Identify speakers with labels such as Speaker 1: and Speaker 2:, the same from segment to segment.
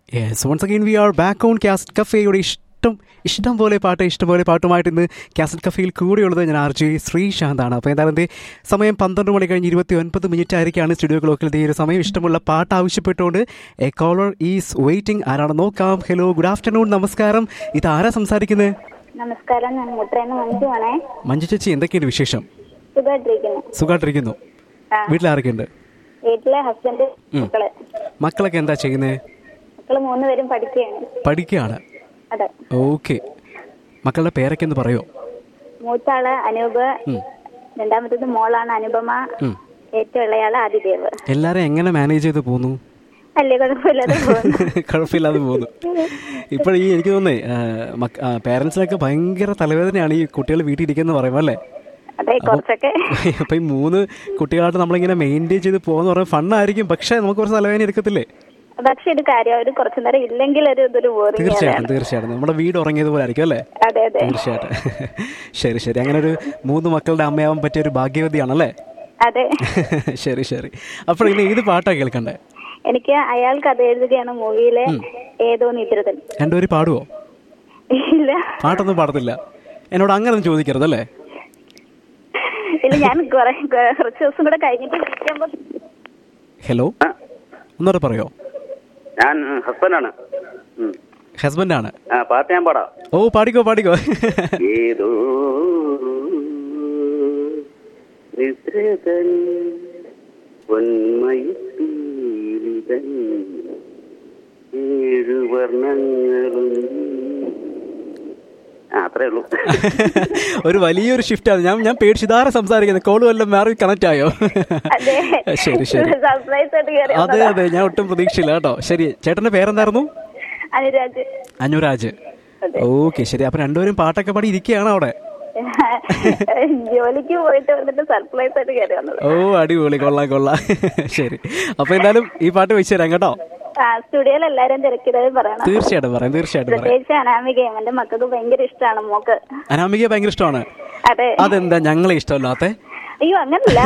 Speaker 1: Yes once again we are back on cassette കഫേയുടെ ഇഷ്ടം ഇഷ്ടം പോലെ പാട്ട് ഇഷ്ടം പോലെ പാട്ടുമായിട്ട് ഇന്ന് കാസറ്റ് കഫേയിൽ കൂടെയുള്ളത് ഞാൻ ആർ ജെ ശ്രീശാന്താണ് അപ്പോൾ എന്തായാലും എന്തേ സമയം പന്ത്രണ്ട് മണി കഴിഞ്ഞ് ഇരുപത്തി ഒൻപത് മിനിറ്റ് ആയിരിക്കാണ് സ്റ്റുഡിയോ ക്ലോക്കിൽ ഈ ഒരു സമയം ഇഷ്ടമുള്ള പാട്ട് ആവശ്യപ്പെട്ടുകൊണ്ട് എ കോളർ ഈസ് വെയിറ്റിംഗ് ആരാണ് നോക്കാം ഹലോ ഗുഡ് ആഫ്റ്റർനൂൺ നമസ്കാരം ഇത് ആരാ സംസാരിക്കുന്നത്
Speaker 2: നമസ്കാരം ഞാൻ മുട്രേന്ന് മഞ്ജുവാണേ
Speaker 1: മഞ്ജു ചേച്ചി എന്തൊക്കെയുണ്ട് വിശേഷം
Speaker 2: സുഖമായിട്ടിരിക്കുന്നു
Speaker 1: സുഖമായിട്ടിരിക്കുന്നു
Speaker 2: ആ.
Speaker 1: വീട്ടിൽ ആരൊക്കെയുണ്ട്
Speaker 2: വീട്ടിലെ ഹസ്ബൻഡ് മക്കള്
Speaker 1: മക്കളൊക്കെ എന്താ ചെയ്യുന്നത്
Speaker 2: മക്കള് മൂന്നുപേരും പഠിക്കുകയാണ്
Speaker 1: പഠിക്കുകയാണ്
Speaker 2: അതെ
Speaker 1: ഓക്കെ മക്കളുടെ പേരൊക്കെ എന്ന് പറയോ
Speaker 2: മൂത്താള് അനൂപ് രണ്ടാമത്തത് മോളാണ് അനുപമ
Speaker 1: ഉം.
Speaker 2: ഏറ്റവും ഇളയാള് ആദിദേവ്
Speaker 1: എല്ലാരും എങ്ങനെ മാനേജ് ചെയ്ത് പോന്നു
Speaker 2: വലിയ കുഴപ്പമില്ലാതെ പോകുന്നു
Speaker 1: കുഴപ്പമില്ലാതെ പോകുന്നു ഇപ്പോൾ ഈ എനിക്ക് തോന്നേ പേരൻസിനൊക്കെ ഭയങ്കര തലവേദനയാണ് ഈ കുട്ടികൾ വീട്ടിൽ ഇരിക്കുന്നത് പറയുമ്പോൾ അല്ലേ
Speaker 2: അതെ കുറച്ചൊക്കെ
Speaker 1: അപ്പൊ ഈ മൂന്ന് കുട്ടികളായിട്ട് നമ്മളിങ്ങനെ മെയിൻറ്റെയിൻ ചെയ്ത് പോകുന്ന പറയുമ്പോൾ ഫണ്ണായിരിക്കും പക്ഷേ നമുക്ക് കുറച്ച് തലവേദന എടുക്കത്തില്ലേ
Speaker 2: പക്ഷെ ഒരു കാര്യം അവര് കുറച്ചു നേരം ഇല്ലെങ്കിൽ ഒരു ഇതൊരു ബോറിംഗ്
Speaker 1: തീർച്ചയായിട്ടും തീർച്ചയായിട്ടും നമ്മുടെ വീട് ഉറങ്ങിയതുപോലെ ആയിരിക്കും അല്ലേ
Speaker 2: അതെ അതെ
Speaker 1: തീർച്ചയായിട്ടും ശരി ശരി അങ്ങനെ ഒരു മൂന്ന് മക്കളുടെ അമ്മയാവാൻ പറ്റിയ ഒരു ഭാഗ്യവതിയാണല്ലേ
Speaker 2: അതെ
Speaker 1: ശരി ശരി അപ്പോൾ ഇനി ഏത് പാട്ടാണ് കേൾക്കണ്ടേ
Speaker 2: എനിക്ക് അയാൾ കഥ എഴുതുകയാണ് മൂവിയിലെ ഏതോ നിദ്രതൻ
Speaker 1: രണ്ടുപേരും പാടുവോ
Speaker 2: ഇല്ല
Speaker 1: പാട്ടൊന്നും പാടത്തില്ല എന്നോട് അങ്ങനെ ഒന്നും ചോദിക്കരുത് അല്ലേ
Speaker 2: ഇല്ല ഞാൻ കുറെ കുറച്ച് ദിവസം കൂടെ കഴിഞ്ഞിട്ട് വിളിക്കുമ്പോ
Speaker 1: ഹലോ ഒന്നോടെ പറയോ
Speaker 3: ഞാൻ ഹസ്ബൻഡാണ് ഉം.
Speaker 1: ഹസ്ബൻഡാണ്
Speaker 3: ആ പാട്ട് ഞാൻ പാടാം
Speaker 1: ഓ പാടിക്കോ പാടിക്കോ
Speaker 3: ഏതോ നിദ്രതൻ പൊന്മയിത്തീരിതൻ ഏഴു വർണ്ണങ്ങളും ആ അത്രേ ഉള്ളൂ
Speaker 1: ഒരു വലിയൊരു ഷിഫ്റ്റ് ആണ് ഞാൻ ഞാൻ പേടിച്ച് ഇതാരെ സംസാരിക്കുന്നത് കോള് വല്ലതും മാറി കണക്ട് ആയോ
Speaker 2: അതെ
Speaker 1: ശരി ശരി
Speaker 2: സർപ്രൈസ് ആയിട്ട് കയറി
Speaker 1: അതെ അതെ ഞാൻ ഒട്ടും പ്രതീക്ഷയില്ല കേട്ടോ ശരി ചേട്ടന്റെ പേരെന്തായിരുന്നു
Speaker 2: അനുരാജ്
Speaker 1: അനുരാജ്
Speaker 2: അതെ.
Speaker 1: ഓക്കെ ശരി അപ്പൊ രണ്ടുപേരും പാട്ടൊക്കെ പാടി ഇരിക്കുകയാണ് അവിടെ
Speaker 2: ജോലിക്ക് പോയിട്ട് വന്നിട്ട് സർപ്രൈസ് ആയിട്ട് കയറി വന്നത്
Speaker 1: ഓ അടിപൊളി കൊള്ളാം കൊള്ളാം ശരി അപ്പൊ എന്തായാലും ഈ പാട്ട് വെച്ച് തരാം കേട്ടോ
Speaker 2: ആ സ്റ്റുഡിയോയിൽ എല്ലാരും തിരക്കിയത് പറയണം
Speaker 1: തീർച്ചയായിട്ടും പറയാം തീർച്ചയായിട്ടും പറയാം
Speaker 2: പ്രത്യേകിച്ച് അനാമികയും എന്റെ മക്കൾക്ക് ഭയങ്കര ഇഷ്ടമാണ് മോക്ക്
Speaker 1: അനാമിക ഭയങ്കര ഇഷ്ടമാണ്
Speaker 2: അതെ
Speaker 1: അതെന്താ ഞങ്ങളെ ഇഷ്ടമല്ലാത്തെ
Speaker 2: അയ്യോ അങ്ങനല്ല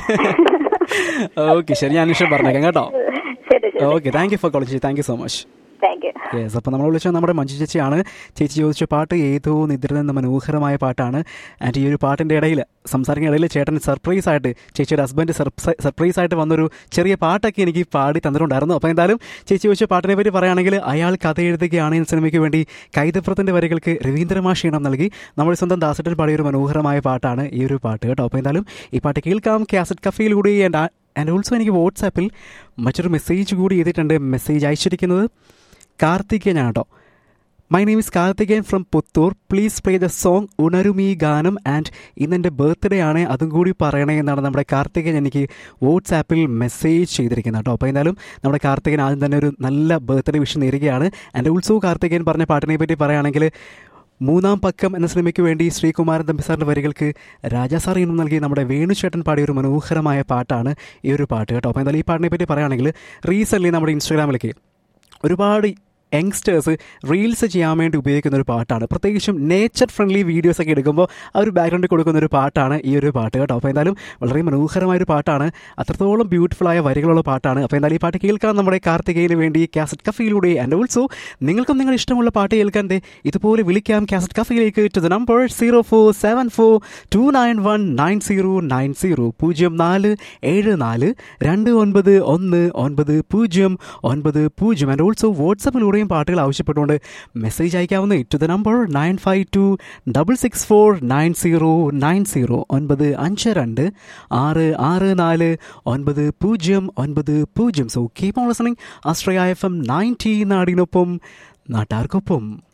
Speaker 1: ഓക്കെ ശരി ഞാൻ വിഷയം പറഞ്ഞേക്കാം കേട്ടോ
Speaker 2: ശരി ശരി
Speaker 1: okay thank you for calling thank you so much
Speaker 2: thank you
Speaker 1: yes അപ്പോൾ നമ്മൾ വിളിച്ചത് നമ്മുടെ മഞ്ജു ചേച്ചിയാണ് ചേച്ചി ചോദിച്ച പാട്ട് ഏതോ നിദ്ര എന്ന മനോഹരമായ പാട്ടാണ് ആൻഡ് ഈ ഒരു പാട്ടിൻ്റെ ഇടയിൽ സംസാരിക്കുന്ന ഇടയിൽ ചേട്ടൻ സർപ്രൈസ് ആയിട്ട് ചേച്ചിയുടെ ഹസ്ബൻഡ് സർപ്രൈസ് ആയിട്ട് വന്നൊരു ചെറിയ പാട്ടൊക്കെ എനിക്ക് പാടി തന്നിട്ടുണ്ടായിരുന്നു അപ്പോൾ എന്തായാലും ചേച്ചി ചോദിച്ച പാട്ടിനെ പറ്റി പറയുകയാണെങ്കിൽ അയാൾ കഥ എഴുതുകയാണ് എന്ന സിനിമയ്ക്ക് വേണ്ടി കൈതപ്രത്തിൻ്റെ വരികൾക്ക് രവീന്ദ്രമാഷ് ഈണം നൽകി നമ്മുടെ സ്വന്തം ദാസട്ടിൽ പാടിയ ഒരു മനോഹരമായ പാട്ടാണ് ഈ ഒരു പാട്ട് കേട്ടോ അപ്പോൾ എന്തായാലും ഈ പാട്ട് കേൾക്കാം കാസറ്റ് കഫയിലൂടെ ആൻഡ് ആൻഡ് ഓൾസോ എനിക്ക് വാട്സാപ്പിൽ മറ്റൊരു മെസ്സേജ് കൂടി ചെയ്തിട്ടുണ്ട് മെസ്സേജ് അയച്ചിരിക്കുന്നത് കാർത്തികേയനാണ് കേട്ടോ my name is Karthikeyan from Puthur please play the song ഉണരുമീ ഗാനം ആൻഡ് ഇന്ന് എൻ്റെ ബർത്ത്ഡേ ആണ് അതും കൂടി പറയണേ എന്നാണ് നമ്മുടെ കാർത്തികൻ എനിക്ക് വാട്സാപ്പിൽ മെസ്സേജ് ചെയ്തിരിക്കുന്നത് കേട്ടോ അപ്പോൾ എന്തായാലും നമ്മുടെ കാർത്തികൻ ആദ്യം തന്നെ ഒരു നല്ല ബർത്ത്ഡേ വിഷ് നേരുകയാണ് ആൻഡ് ഓൾസോ കാർത്തികൻ പറഞ്ഞ പാട്ടിനെ പറ്റി പറയുകയാണെങ്കിൽ മൂന്നാം പക്കം എന്ന സിനിമയ്ക്ക് വേണ്ടി ശ്രീകുമാരൻ തമ്പിസാറിൻ്റെ വരികൾക്ക് രാജാ സാർ ഇന്നും നൽകി നമ്മുടെ വേണുചേട്ടൻ പാടിയ ഒരു മനോഹരമായ പാട്ടാണ് ഈ ഒരു പാട്ട് കേട്ടോ അപ്പോൾ എന്തായാലും ഈ പാട്ടിനെ പറ്റി പറയുകയാണെങ്കിൽ റീസെൻ്റ്ലി നമ്മുടെ ഇൻസ്റ്റാഗ്രാമിലേക്ക് ഒരുപാട് യങ്സ്റ്റേഴ്സ് റീൽസ് ചെയ്യാൻ വേണ്ടി ഉപയോഗിക്കുന്ന ഒരു പാട്ടാണ് പ്രത്യേകിച്ചും നേച്ചർ ഫ്രണ്ട്ലി വീഡിയോസ് ഒക്കെ എടുക്കുമ്പോൾ ആ ഒരു ബാക്ക്ഗ്രൗണ്ടിൽ കൊടുക്കുന്ന ഒരു പാട്ടാണ് ഈ ഒരു പാട്ട് കേട്ടോ അപ്പോൾ എന്തായാലും വളരെ മനോഹരമായ ഒരു പാട്ടാണ് അത്രത്തോളം ബ്യൂട്ടിഫുൾ ആയ വരികളുള്ള പാട്ടാണ് അപ്പോൾ എന്തായാലും ഈ പാട്ട് കേൾക്കാൻ നമ്മുടെ കാർത്തികയിന് വേണ്ടി കാസറ്റ് കഫയിലൂടെ ആൻഡ് ഓൾസോ നിങ്ങൾക്കും നിങ്ങൾ ഇഷ്ടമുള്ള പാട്ട് കേൾക്കാൻ ദേ ഇതുപോലെ വിളിക്കാം കാസറ്റ് കഫയിലേക്ക് to the number zero four seven four two nine one nine zero nine zero പൂജ്യം നാല് ഏഴ് നാല് രണ്ട് ഒൻപത് ഒന്ന് ഒൻപത് പൂജ്യം ഒൻപത് പൂജ്യം ആൻഡ് ഓൾസോ വാട്സപ്പിലൂടെയും പാട്ടുകൾ ആവശ്യപ്പെട്ടുകൊണ്ട് മെസ്സേജ് അയക്കാവുന്ന to the number nine five two double six four nine zero nine zero ഒൻപത് അഞ്ച് രണ്ട് ആറ് ആറ് നാല് ഒൻപത് പൂജ്യം ഒൻപത് പൂജ്യം സോ കീപ് ഓൺ ലിസണിംഗ് ആസ്ട്രയ എഫ് എം നയൻറ്റി നാടിനൊപ്പം നാട്ടാർക്കൊപ്പം